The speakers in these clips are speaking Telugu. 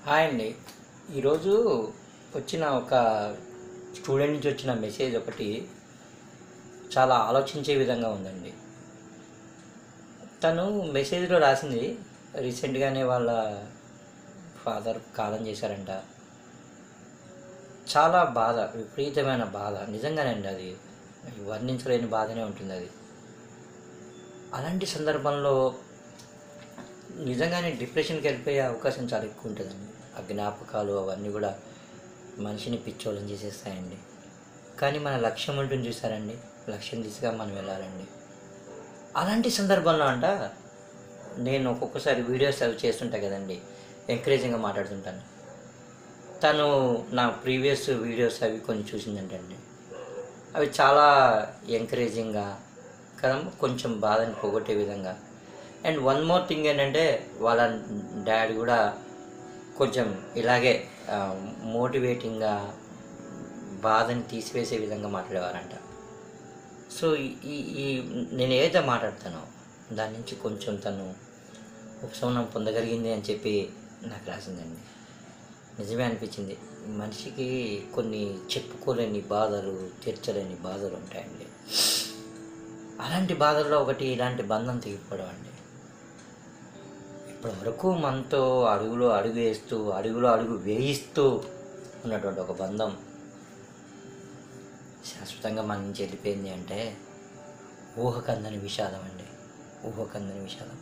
హాయ్ అండి ఈరోజు వచ్చిన ఒక స్టూడెంట్ నుంచి వచ్చిన మెసేజ్ ఒకటి చాలా ఆలోచించే విధంగా ఉందండి తను మెసేజ్లో రాసింది రీసెంట్గానే వాళ్ళ ఫాదర్ కాలం చేశారంట చాలా బాధ విపరీతమైన బాధ నిజంగానండి అది వర్ణించలేని బాధనే ఉంటుంది అది అలాంటి సందర్భంలో నిజంగానే డిప్రెషన్కి వెళ్ళిపోయే అవకాశం చాలా ఎక్కువ ఉంటుందండి ఆ జ్ఞాపకాలు అవన్నీ కూడా మనిషిని పిచ్చోళ్ళని చేసేస్తాయండి కానీ మన లక్ష్యం ఉంటుంది చూసారండి లక్ష్యం దిశగా మనం వెళ్ళాలండి అలాంటి సందర్భంలో అంట నేను ఒక్కొక్కసారి వీడియోస్ అవి చేస్తుంటా కదండి ఎంకరేజింగ్గా మాట్లాడుతుంటాను తను నా ప్రీవియస్ వీడియోస్ అవి కొన్ని చూసిందంటండి అవి చాలా ఎంకరేజింగ్గా కదా కొంచెం బాధని పోగొట్టే విధంగా అండ్ వన్ మోర్ థింగ్ ఏంటంటే వాళ్ళ డాడీ కూడా కొంచెం ఇలాగే మోటివేటింగ్గా బాధని తీసివేసే విధంగా మాట్లాడేవారంట సో ఈ ఈ నేను ఏదైతే మాట్లాడతానో దాని నుంచి కొంచెం తను ఉపశమనం పొందగలిగింది అని చెప్పి నాకు రాసిందండి నిజమే అనిపించింది మనిషికి కొన్ని చెప్పుకోలేని బాధలు తీర్చలేని బాధలు ఉంటాయండి అలాంటి బాధల్లో ఒకటి ఇలాంటి బంధం తెగిపోవడం అండి ఇప్పటి వరకు మనతో అడుగులో అడుగు వేస్తూ అడుగులో అడుగు వేయిస్తూ ఉన్నటువంటి ఒక బంధం శాశ్వతంగా మన నుంచి వెళ్ళిపోయింది అంటే ఊహకందని విషాదం అండి ఊహకందని విషాదం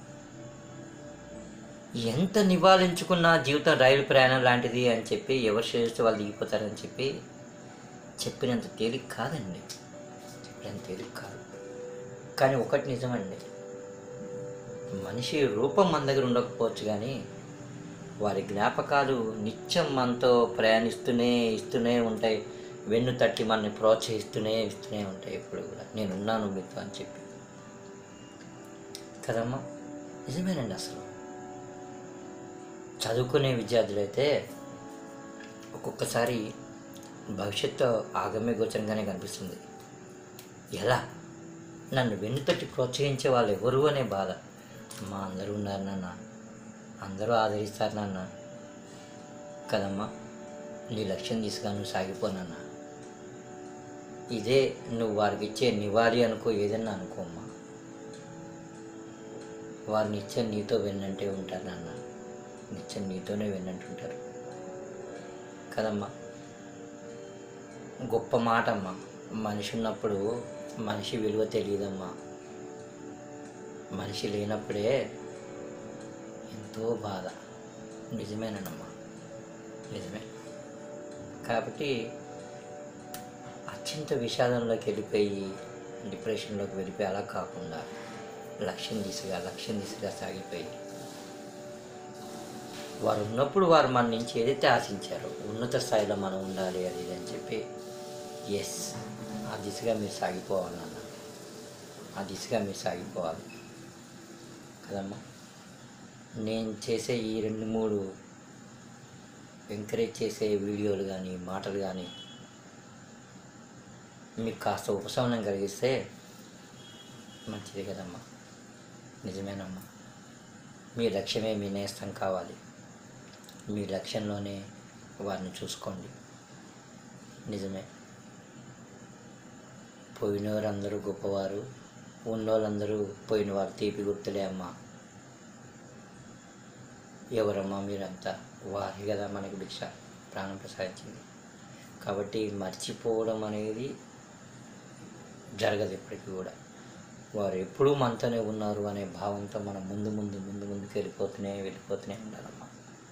ఎంత నివారించుకున్నా జీవితం రైలు ప్రయాణం లాంటిది అని చెప్పి ఎవరు చేస్తే వాళ్ళు దిగిపోతారని చెప్పి చెప్పినంత తేలిక కాదండి చెప్పినంత తేలిక కాదు కానీ ఒకటి నిజమండి మనిషి రూపం మన దగ్గర ఉండకపోవచ్చు కానీ వారి జ్ఞాపకాలు నిత్యం మనతో ప్రయాణిస్తూనే ఇస్తూనే ఉంటాయి వెన్ను తట్టి మనని ప్రోత్సహిస్తూనే ఇస్తూనే ఉంటాయి ఎప్పుడు కూడా నేనున్నాను మీతో అని చెప్పి కదమ్మా నిజమేనండి అసలు చదువుకునే విద్యార్థులైతే ఒక్కొక్కసారి భవిష్యత్తు ఆగమ్య గోచరంగానే కనిపిస్తుంది ఎలా నన్ను వెన్నుతట్టి ప్రోత్సహించే వాళ్ళు ఎవరు అనే బాధ మా అందరూ ఉన్నారు నాన్న అందరూ ఆదరిస్తారు నాన్న కదమ్మా నీ లక్ష్యం తీసుగా నువ్వు సాగిపోనన్నా ఇదే నువ్వు వారికి ఇచ్చే నివాళి అనుకో ఏదన్నా అనుకోమ్మా వారు నిత్యం నీతో వెన్నంటే ఉంటారు నాన్న నిత్యం నీతోనే వెన్నంటుంటారు కదమ్మా గొప్ప మాట అమ్మా మనిషి ఉన్నప్పుడు మనిషి విలువ తెలియదమ్మా మనిషి లేనప్పుడే ఎంతో బాధ నిజమేనమ్మా నిజమే కాబట్టి అత్యంత విషాదంలోకి వెళ్ళిపోయి డిప్రెషన్లోకి వెళ్ళిపోయి అలా కాకుండా లక్ష్యం దిశగా లక్ష్యం దిశగా సాగిపోయి వారు ఉన్నప్పుడు వారు మన నుంచి ఏదైతే ఆశించారో ఉన్నత స్థాయిలో మనం ఉండాలి అది ఇది అని చెప్పి ఎస్ ఆ దిశగా మీరు సాగిపోవాలన్న ఆ దిశగా మీరు సాగిపోవాలి కదమ్మా నేను చేసే ఈ రెండు మూడు ఎంకరేజ్ చేసే వీడియోలు కానీ మాటలు కానీ మీకు కాస్త ఉపశమనం కలిగిస్తే మంచిది కదమ్మా నిజమేనమ్మా మీ లక్ష్యమే మీ నేస్తం కావాలి మీ లక్ష్యంలోనే వారిని చూసుకోండి నిజమే పోయినవారందరూ గొప్పవారు ఉన్నోళ్ళందరూ పోయినవారు తీపి గుర్తులే అమ్మా ఎవరమ్మా మీరంతా వారి కదా మనకి భిక్ష ప్రాణం ప్రసాదించింది కాబట్టి మర్చిపోవడం అనేది జరగదు ఎప్పటికీ కూడా వారు ఎప్పుడూ మనతోనే ఉన్నారు అనే భావంతో మనం ముందు ముందు ముందు ముందుకు వెళ్ళిపోతూనే వెళ్ళిపోతూనే ఉండాలమ్మా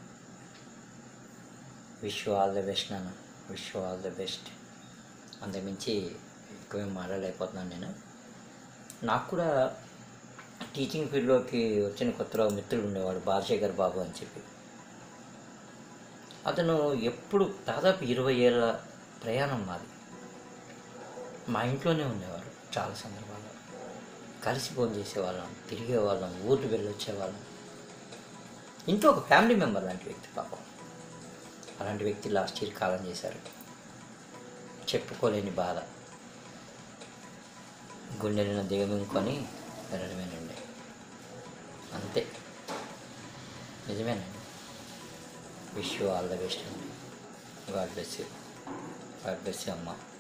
విష్ ఆల్ ద బెస్ట్ నాన్న విష్ ఆల్ ద బెస్ట్ అంతకుమించి ఎక్కువేం మాట్లాడలేకపోతున్నాను నేను నాకు కూడా టీచింగ్ ఫీల్డ్లోకి వచ్చిన కొత్తలో మిత్రుడు ఉండేవాడు బాలశేఖర్ బాబు అని చెప్పి అతను ఎప్పుడు దాదాపు ఇరవై ఏళ్ళ ప్రయాణం మాది మా ఇంట్లోనే ఉండేవారు చాలా సందర్భాల్లో కలిసి ఫోన్ చేసేవాళ్ళం తిరిగేవాళ్ళం ఊర్లు వెళ్ళొచ్చేవాళ్ళం ఇంట్లో ఒక ఫ్యామిలీ మెంబర్ లాంటి వ్యక్తి పాపం అలాంటి వ్యక్తి లాస్ట్ ఇయర్ కాలం చేశారు చెప్పుకోలేని బాధ గుండెలను దిగమింగుకొని వెళ్ళడమేనండి అంతే నిజమేనండి wish you all the best అండి God bless you God bless you అమ్మ